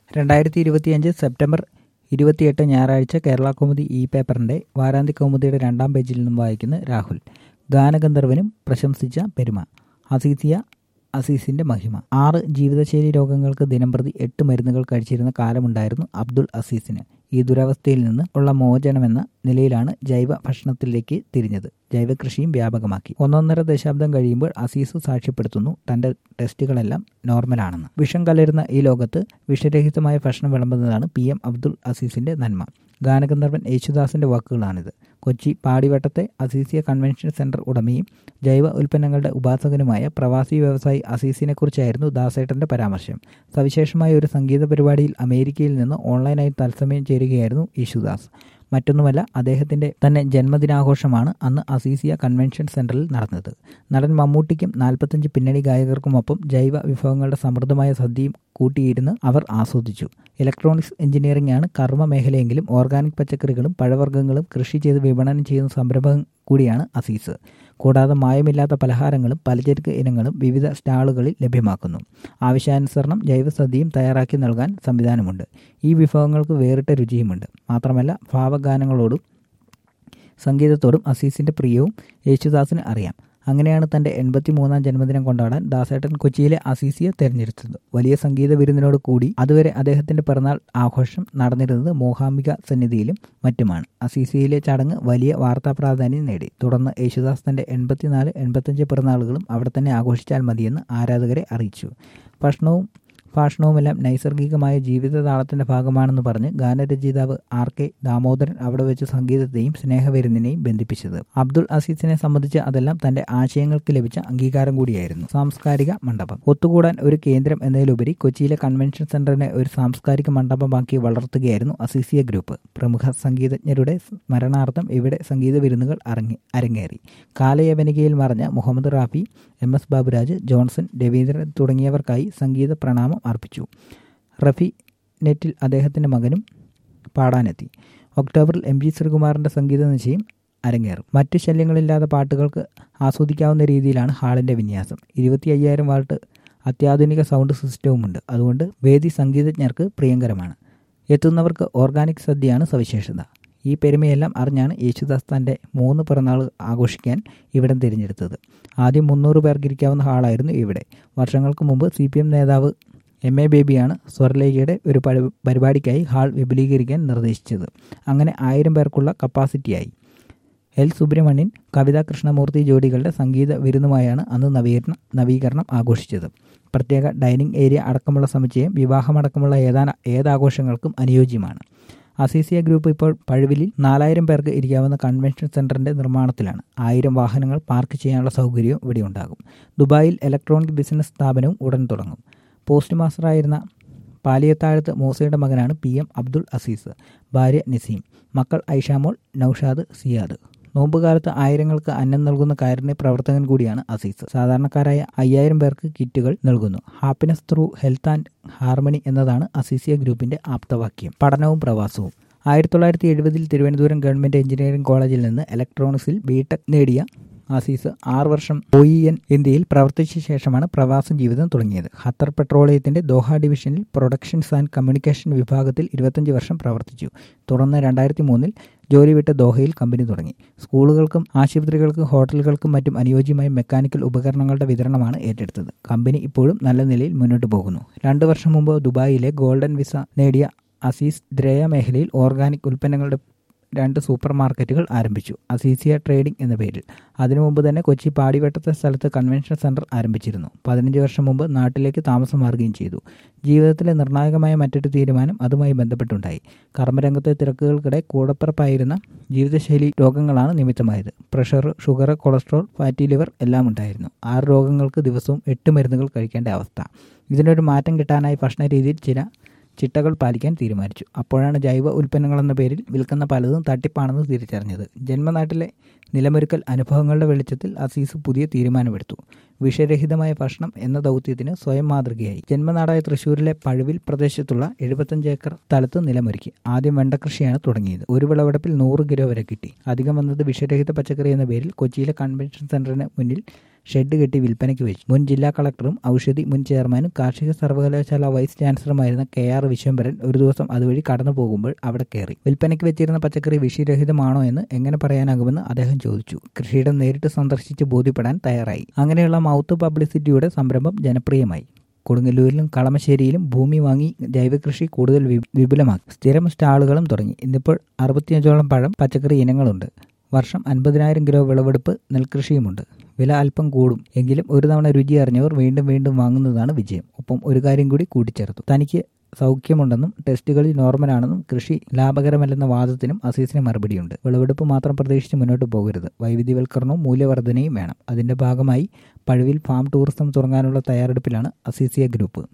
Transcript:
രണ്ടായിരത്തി ഇരുപത്തിയഞ്ച് സെപ്റ്റംബർ ഇരുപത്തിയെട്ട് ഞായറാഴ്ച കേരള കൗമുദി ഇ പേപ്പറിന്റെ വാരാന്ത്യ കൗമുദിയുടെ രണ്ടാം പേജിൽ നിന്നും വായിക്കുന്ന രാഹുൽ ഗാനഗന്ധർവനും പ്രശംസിച്ച പെരുമ അസീസിയ അസീസിന്റെ മഹിമ ആറ് ജീവിതശൈലി രോഗങ്ങൾക്ക് ദിനംപ്രതി എട്ട് മരുന്നുകൾ കഴിച്ചിരുന്ന കാലമുണ്ടായിരുന്നു അബ്ദുൾ അസീസിന് ഈ ദുരവസ്ഥയിൽ നിന്ന് ഉള്ള മോചനമെന്ന നിലയിലാണ് ജൈവ ഭക്ഷണത്തിലേക്ക് തിരിഞ്ഞത് ജൈവകൃഷിയും വ്യാപകമാക്കി ഒന്നൊന്നര ദശാബ്ദം കഴിയുമ്പോൾ അസീസ് സാക്ഷ്യപ്പെടുത്തുന്നു തന്റെ ടെസ്റ്റുകളെല്ലാം നോർമലാണെന്ന് വിഷം കലരുന്ന ഈ ലോകത്ത് വിഷരഹിതമായ ഭക്ഷണം വിളമ്പുന്നതാണ് പി എം അബ്ദുൾ അസീസിന്റെ നന്മ ഗാനഗന്ധർവൻ യേശുദാസിന്റെ വാക്കുകളാണിത് കൊച്ചി പാടിവട്ടത്തെ അസീസിയ കൺവെൻഷൻ സെന്റർ ഉടമയും ജൈവ ഉൽപ്പന്നങ്ങളുടെ ഉപാസകനുമായ പ്രവാസി വ്യവസായി അസീസിനെക്കുറിച്ചായിരുന്നു ദാസേട്ടന്റെ പരാമർശം സവിശേഷമായ ഒരു സംഗീത പരിപാടിയിൽ അമേരിക്കയിൽ നിന്ന് ഓൺലൈനായി തത്സമയം ചേരുകയായിരുന്നു യേശുദാസ് മറ്റൊന്നുമല്ല അദ്ദേഹത്തിന്റെ തന്നെ ജന്മദിനാഘോഷമാണ് അന്ന് അസീസിയ കൺവെൻഷൻ സെന്ററിൽ നടന്നത് നടൻ മമ്മൂട്ടിക്കും നാൽപ്പത്തഞ്ച് പിന്നണി ഗായകർക്കുമൊപ്പം ജൈവ വിഭവങ്ങളുടെ സമൃദ്ധമായ സദ്യയും കൂട്ടിയിരുന്ന് അവർ ആസ്വദിച്ചു ഇലക്ട്രോണിക്സ് എഞ്ചിനീയറിംഗ് ആണ് കർമ്മ മേഖലയെങ്കിലും ഓർഗാനിക് പച്ചക്കറികളും പഴവർഗ്ഗങ്ങളും കൃഷി ചെയ്ത് വിപണനം ചെയ്യുന്ന സംരംഭം കൂടിയാണ് അസീസ് കൂടാതെ മായമില്ലാത്ത പലഹാരങ്ങളും പലചരക്ക് ഇനങ്ങളും വിവിധ സ്റ്റാളുകളിൽ ലഭ്യമാക്കുന്നു ആവശ്യാനുസരണം ജൈവസദ്യയും തയ്യാറാക്കി നൽകാൻ സംവിധാനമുണ്ട് ഈ വിഭവങ്ങൾക്ക് വേറിട്ട രുചിയുമുണ്ട് മാത്രമല്ല ഭാവഗാനങ്ങളോടും സംഗീതത്തോടും അസീസിന്റെ പ്രിയവും യേശുദാസിന് അറിയാം അങ്ങനെയാണ് തന്റെ എൺപത്തി മൂന്നാം ജന്മദിനം കൊണ്ടാടാൻ ദാസേട്ടൻ കൊച്ചിയിലെ അസീസിയെ തെരഞ്ഞെടുത്തത് വലിയ സംഗീത വിരുന്നിനോട് കൂടി അതുവരെ അദ്ദേഹത്തിന്റെ പിറന്നാൾ ആഘോഷം നടന്നിരുന്നത് മൂഹാംബിക സന്നിധിയിലും മറ്റുമാണ് അസീസിയിലെ ചടങ്ങ് വലിയ വാർത്താ പ്രാധാന്യം നേടി തുടർന്ന് യേശുദാസ് തന്റെ എൺപത്തിനാല് എൺപത്തഞ്ച് പിറന്നാളുകളും അവിടെ തന്നെ ആഘോഷിച്ചാൽ മതിയെന്ന് ആരാധകരെ അറിയിച്ചു ഭക്ഷണവും ഭാഷണവുമെല്ലാം നൈസർഗികമായ ജീവിതതാളത്തിന്റെ ഭാഗമാണെന്ന് പറഞ്ഞ് ഗാനരചയിതാവ് ആർ കെ ദാമോദരൻ അവിടെ വെച്ച് സംഗീതത്തെയും സ്നേഹവിരുന്നിനെയും ബന്ധിപ്പിച്ചത് അബ്ദുൾ അസീസിനെ സംബന്ധിച്ച് അതെല്ലാം തന്റെ ആശയങ്ങൾക്ക് ലഭിച്ച അംഗീകാരം കൂടിയായിരുന്നു സാംസ്കാരിക മണ്ഡപം ഒത്തുകൂടാൻ ഒരു കേന്ദ്രം എന്നതിലുപരി കൊച്ചിയിലെ കൺവെൻഷൻ സെന്ററിനെ ഒരു സാംസ്കാരിക മണ്ഡപമാക്കി വളർത്തുകയായിരുന്നു അസീസിയ ഗ്രൂപ്പ് പ്രമുഖ സംഗീതജ്ഞരുടെ സ്മരണാർത്ഥം ഇവിടെ സംഗീത വിരുന്നുകൾ അരങ്ങി അരങ്ങേറി കാലയവനികയിൽ മറഞ്ഞ മുഹമ്മദ് റാഫി എം എസ് ബാബുരാജ് ജോൺസൺ രവീന്ദ്രൻ തുടങ്ങിയവർക്കായി സംഗീത പ്രണാമം അർപ്പിച്ചു റഫി നെറ്റിൽ അദ്ദേഹത്തിൻ്റെ മകനും പാടാനെത്തി ഒക്ടോബറിൽ എം ജി ശ്രീകുമാറിൻ്റെ സംഗീത നിശ്ചയം അരങ്ങേറും മറ്റ് ശല്യങ്ങളില്ലാത്ത പാട്ടുകൾക്ക് ആസ്വദിക്കാവുന്ന രീതിയിലാണ് ഹാളിൻ്റെ വിന്യാസം ഇരുപത്തി അയ്യായിരം വാട്ട് അത്യാധുനിക സൗണ്ട് സിസ്റ്റവുമുണ്ട് അതുകൊണ്ട് വേദി സംഗീതജ്ഞർക്ക് പ്രിയങ്കരമാണ് എത്തുന്നവർക്ക് ഓർഗാനിക് സദ്യയാണ് സവിശേഷത ഈ പെരുമയെല്ലാം അറിഞ്ഞാണ് യേശുദാസ് തൻ്റെ മൂന്ന് പിറന്നാൾ ആഘോഷിക്കാൻ ഇവിടം തിരഞ്ഞെടുത്തത് ആദ്യം മുന്നൂറ് പേർക്ക് ഇരിക്കാവുന്ന ഹാളായിരുന്നു ഇവിടെ വർഷങ്ങൾക്ക് മുമ്പ് സി പി എം നേതാവ് എം എ ബേബിയാണ് സ്വരലേഖയുടെ ഒരു പരിപാടിക്കായി ഹാൾ വിപുലീകരിക്കാൻ നിർദ്ദേശിച്ചത് അങ്ങനെ ആയിരം പേർക്കുള്ള കപ്പാസിറ്റിയായി എൽ സുബ്രഹ്മണ്യൻ കവിതാ കൃഷ്ണമൂർത്തി ജോഡികളുടെ സംഗീത വിരുന്നുമായാണ് അന്ന് നവീകരണ നവീകരണം ആഘോഷിച്ചത് പ്രത്യേക ഡൈനിങ് ഏരിയ അടക്കമുള്ള സമുച്ചയം വിവാഹമടക്കമുള്ള ഏതാന ഏതാഘോഷങ്ങൾക്കും അനുയോജ്യമാണ് അസീസിയ ഗ്രൂപ്പ് ഇപ്പോൾ പഴുവിലിൽ നാലായിരം പേർക്ക് ഇരിക്കാവുന്ന കൺവെൻഷൻ സെന്ററിന്റെ നിർമ്മാണത്തിലാണ് ആയിരം വാഹനങ്ങൾ പാർക്ക് ചെയ്യാനുള്ള സൗകര്യവും ഇവിടെ ഉണ്ടാകും ദുബായിൽ ഇലക്ട്രോണിക് ബിസിനസ് സ്ഥാപനവും ഉടൻ തുടങ്ങും പോസ്റ്റ് മാസ്റ്ററായിരുന്ന പാലിയത്താഴത്ത് മൂസയുടെ മകനാണ് പി എം അബ്ദുൾ അസീസ് ഭാര്യ നസീം മക്കൾ ഐഷാമോൾ നൌഷാദ് സിയാദ് നോമ്പുകാലത്ത് ആയിരങ്ങൾക്ക് അന്നം നൽകുന്ന കാരുണ്യ പ്രവർത്തകൻ കൂടിയാണ് അസീസ് സാധാരണക്കാരായ അയ്യായിരം പേർക്ക് കിറ്റുകൾ നൽകുന്നു happiness through health and harmony എന്നതാണ് അസീസിയ ഗ്രൂപ്പിന്റെ ആപ്തവാക്യം പഠനവും പ്രവാസവും ആയിരത്തി തൊള്ളായിരത്തി എഴുപതിൽ തിരുവനന്തപുരം ഗവൺമെന്റ് എഞ്ചിനീയറിംഗ് കോളേജിൽ നിന്ന് ഇലക്ട്രോണിക്സിൽ ബിടെക് നേടിയ ആസീസ് ആറ് വർഷം ഒ ഇ എൻ ഇന്ത്യയിൽ പ്രവർത്തിച്ച ശേഷമാണ് പ്രവാസ ജീവിതം തുടങ്ങിയത് ഖത്തർ പെട്രോളിയത്തിന്റെ ദോഹ ഡിവിഷനിൽ പ്രൊഡക്ഷൻസ് ആൻഡ് കമ്മ്യൂണിക്കേഷൻ വിഭാഗത്തിൽ ഇരുപത്തഞ്ച് വർഷം പ്രവർത്തിച്ചു തുടർന്ന് രണ്ടായിരത്തി മൂന്നിൽ ജോലി വിട്ട് ദോഹയിൽ കമ്പനി തുടങ്ങി സ്കൂളുകൾക്കും ആശുപത്രികൾക്കും ഹോട്ടലുകൾക്കും മറ്റും അനുയോജ്യമായ മെക്കാനിക്കൽ ഉപകരണങ്ങളുടെ വിതരണമാണ് ഏറ്റെടുത്തത് കമ്പനി ഇപ്പോഴും നല്ല നിലയിൽ മുന്നോട്ട് പോകുന്നു രണ്ടു വർഷം മുമ്പ് ദുബായിലെ ഗോൾഡൻ വിസ നേടിയ അസീസ് ദ്രയ മേഖലയിൽ ഓർഗാനിക് ഉൽപ്പന്നങ്ങളുടെ രണ്ട് സൂപ്പർ മാർക്കറ്റുകൾ ആരംഭിച്ചു അസീസിയ ട്രേഡിംഗ് എന്ന പേരിൽ അതിനു മുമ്പ് തന്നെ കൊച്ചി പാടിവട്ടത്തെ സ്ഥലത്ത് കൺവെൻഷൻ സെന്റർ ആരംഭിച്ചിരുന്നു പതിനഞ്ച് വർഷം മുമ്പ് നാട്ടിലേക്ക് താമസം മാറുകയും ചെയ്തു ജീവിതത്തിലെ നിർണായകമായ മറ്റൊരു തീരുമാനം അതുമായി ബന്ധപ്പെട്ടുണ്ടായി കർമ്മരംഗത്തെ തിരക്കുകൾക്കിടെ കൂടപ്പിറപ്പായിരുന്ന ജീവിതശൈലി രോഗങ്ങളാണ് നിമിത്തമായത് pressure sugar cholesterol fatty liver എല്ലാം ഉണ്ടായിരുന്നു ആറ് രോഗങ്ങൾക്ക് ദിവസവും എട്ട് മരുന്നുകൾ കഴിക്കേണ്ട അവസ്ഥ ഇതിനൊരു മാറ്റം കിട്ടാനായി ഭക്ഷണ രീതിയിൽ ചില ചിട്ടകൾ പാലിക്കാൻ തീരുമാനിച്ചു അപ്പോഴാണ് ജൈവ ഉൽപ്പന്നങ്ങൾ എന്ന പേരിൽ വിൽക്കുന്ന പലതും തട്ടിപ്പാണെന്ന് തിരിച്ചറിഞ്ഞത് ജന്മനാട്ടിലെ നിലമൊരുക്കൽ അനുഭവങ്ങളുടെ വെളിച്ചത്തിൽ അസീസ് പുതിയ തീരുമാനമെടുത്തു വിഷരഹിതമായ ഭക്ഷണം എന്ന ദൗത്യത്തിന് സ്വയം മാതൃകയായി ജന്മനാടായ തൃശൂരിലെ പഴുവിൽ പ്രദേശത്തുള്ള എഴുപത്തഞ്ച് ഏക്കർ സ്ഥലത്ത് നിലമൊരുക്കി ആദ്യം വെണ്ടകൃഷിയാണ് തുടങ്ങിയത് ഒരു വിളവെടുപ്പിൽ നൂറ് കിലോ വരെ കിട്ടി അധികം വന്നത് വിഷരഹിത പച്ചക്കറി എന്ന പേരിൽ കൊച്ചിയിലെ കൺവെൻഷൻ സെന്ററിന് മുന്നിൽ ഷെഡ് കെട്ടി വിൽപ്പനയ്ക്ക് വെച്ചു മുൻ ജില്ലാ കളക്ടറും ഔഷധി മുൻ ചെയർമാനും കാർഷിക സർവകലാശാല വൈസ് ചാൻസലറുമായിരുന്ന കെ ആർ വിശ്വംഭരൻ ഒരു ദിവസം അതുവഴി കടന്നു പോകുമ്പോൾ അവിടെ കയറി വിൽപ്പനയ്ക്ക് വെച്ചിരുന്ന പച്ചക്കറി വിഷരഹിതമാണോ എന്ന് എങ്ങനെ പറയാനാകുമെന്ന് അദ്ദേഹം ചോദിച്ചു കൃഷിയിടം നേരിട്ട് സന്ദർശിച്ച് ബോധ്യപ്പെടാൻ തയ്യാറായി അങ്ങനെയുള്ള മൗത്ത് പബ്ലിസിറ്റിയുടെ സംരംഭം ജനപ്രിയമായി കൊടുങ്ങല്ലൂരിലും കളമശ്ശേരിയിലും ഭൂമി വാങ്ങി ജൈവകൃഷി കൂടുതൽ വിപുലമാക്കി സ്ഥിരം സ്റ്റാളുകളും തുടങ്ങി ഇന്നിപ്പോൾ അറുപത്തിയഞ്ചോളം പഴം പച്ചക്കറി ഇനങ്ങളുണ്ട് വർഷം അൻപതിനായിരം കിലോ വിളവെടുപ്പ് നെൽകൃഷിയുമുണ്ട് വില അല്പം കൂടും എങ്കിലും ഒരു തവണ രുചി അറിഞ്ഞവർ വീണ്ടും വീണ്ടും വാങ്ങുന്നതാണ് വിജയം ഒപ്പം ഒരു കാര്യം കൂടി കൂട്ടിച്ചേർത്തു തനിക്ക് സൗഖ്യമുണ്ടെന്നും ടെസ്റ്റുകളിൽ നോർമലാണെന്നും കൃഷി ലാഭകരമല്ലെന്ന വാദത്തിനും അസീസിന് മറുപടിയുണ്ട് വിളവെടുപ്പ് മാത്രം പ്രതീക്ഷിച്ച് മുന്നോട്ട് പോകരുത് വൈവിധ്യവൽക്കരണവും മൂല്യവർധനയും വേണം അതിന്റെ ഭാഗമായി പഴുവിൽ ഫാം ടൂറിസം തുടങ്ങാനുള്ള തയ്യാറെടുപ്പിലാണ് അസീസിയ ഗ്രൂപ്പ്